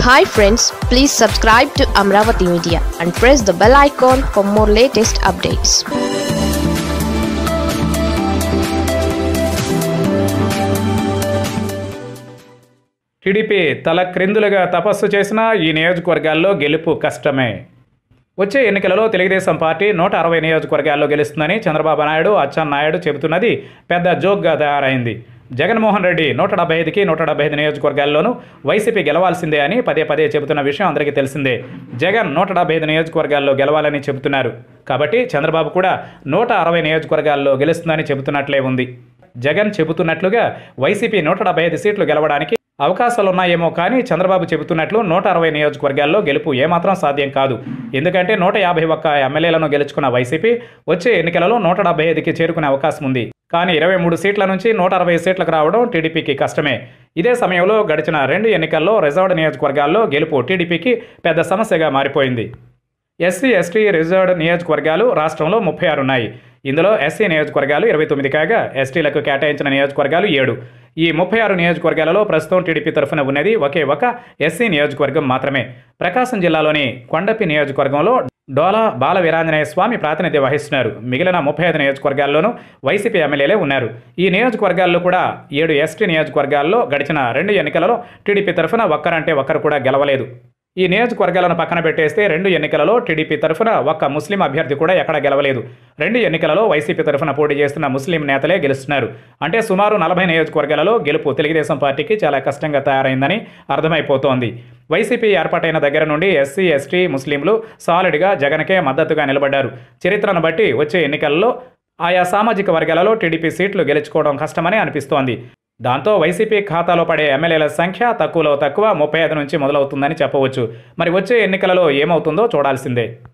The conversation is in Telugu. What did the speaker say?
hi friends please subscribe to Amaravati media and press the bell icon for more latest updates TDP తల క్రిందులుగా తపస్సు చేసిన ఈ నియోజకవర్గాల్లో గెలుపు కష్టమే వచ్చే ఎన్నికలలో తెలుగుదేశం పార్టీ నూట అరవై నియోజకవర్గాల్లో గెలుస్తుందని చంద్రబాబు నాయుడు అచ్చెన్నాయుడు చెబుతున్నది పెద్ద జోక్గా తయారైంది జగన్మోహన్ రెడ్డి నూట డెబ్బై ఐదుకి నూట డెబ్బై ఐదు నియోజకవర్గాల్లోనూ వైసీపీ గెలవాల్సిందే అని పదే పదే చెబుతున్న విషయం అందరికీ తెలిసిందే జగన్ నూట డెబ్బై ఐదు నియోజకవర్గాల్లో గెలవాలని చెబుతున్నారు కాబట్టి చంద్రబాబు కూడా నూట అరవై నియోజకవర్గాల్లో గెలుస్తుందని చెబుతున్నట్లే ఉంది జగన్ చెబుతున్నట్లుగా వైసీపీ నూట డెబ్బై ఐదు సీట్లు గెలవడానికి అవకాశాలున్నాయేమో కానీ చంద్రబాబు చెబుతున్నట్లు నూట అరవై నియోజకవర్గాల్లో గెలుపు ఏమాత్రం సాధ్యం కాదు ఎందుకంటే నూట యాభై ఒక్క ఎమ్మెల్యేలను గెలుచుకున్న వైసీపీ వచ్చే ఎన్నికలలో నూట డెబ్బై ఐదుకి చేరుకునే అవకాశం ఉంది కానీ ఇరవై మూడు సీట్ల నుంచి నూట అరవై సీట్లకు రావడం టీడీపీకి కష్టమే ఇదే సమయంలో గడిచిన రెండు ఎన్నికల్లో రిజర్వ్డ్ నియోజకవర్గాల్లో గెలుపు టీడీపీకి పెద్ద సమస్యగా మారిపోయింది ఎస్సీ ఎస్టీ రిజర్వ్డ్ నియోజకవర్గాలు రాష్ట్రంలో ముప్పై ఆరు ఉన్నాయి ఇందులో ఎస్సీ నియోజకవర్గాలు ఇరవై తొమ్మిది కాగా ఎస్టీలకు కేటాయించిన నియోజకవర్గాలు ఏడు ఈ ముప్పై ఆరు నియోజకవర్గాలలో ప్రస్తుతం టీడీపీ తరఫున ఉన్నది ఒకే ఒక ఎస్సీ నియోజకవర్గం మాత్రమే ప్రకాశం జిల్లాలోని కొండపి నియోజకవర్గంలో డోలా బాల వీరాంజనేయ స్వామి ప్రాతినిధ్యం వహిస్తున్నారు మిగిలిన ముప్పై ఐదు నియోజకవర్గాల్లోనూ వైసీపీ ఎమ్మెల్యేలే ఉన్నారు ఈ నియోజకవర్గాల్లో కూడా ఏడు ఎస్టీ నియోజకవర్గాల్లో గడిచిన రెండు ఎన్నికలలో టీడీపీ తరఫున ఒక్కరంటే ఒక్కరు కూడా గెలవలేదు ఈ నియోజకవర్గాలను పక్కన పెట్టేస్తే రెండు ఎన్నికలలో టీడీపీ తరఫున ఒక్క ముస్లిం అభ్యర్థి కూడా ఎక్కడ గెలవలేదు రెండు ఎన్నికలలో వైసీపీ తరఫున పోటీ చేస్తున్న ముస్లిం నేతలే గెలుస్తున్నారు అంటే సుమారు నలభై నియోజకవర్గాలలో గెలుపు తెలుగుదేశం పార్టీకి చాలా కష్టంగా తయారైందని అర్థమైపోతోంది వైసీపీ ఏర్పాటైన దగ్గర నుండి ఎస్సీ ఎస్టీ ముస్లింలు సాలిడ్గా జగన్కే మద్దతుగా నిలబడ్డారు చరిత్రను బట్టి వచ్చే ఎన్నికల్లో ఆయా సామాజిక వర్గాలలో టీడీపీ సీట్లు గెలుచుకోవడం కష్టమని అనిపిస్తోంది దాంతో వైసీపీ ఖాతాలో పడే ఎమ్మెల్యేల సంఖ్య తక్కువలో తక్కువ ముప్పై ఐదు నుంచి మొదలవుతుందని చెప్పవచ్చు మరి వచ్చే ఎన్నికలలో ఏమవుతుందో చూడాల్సిందే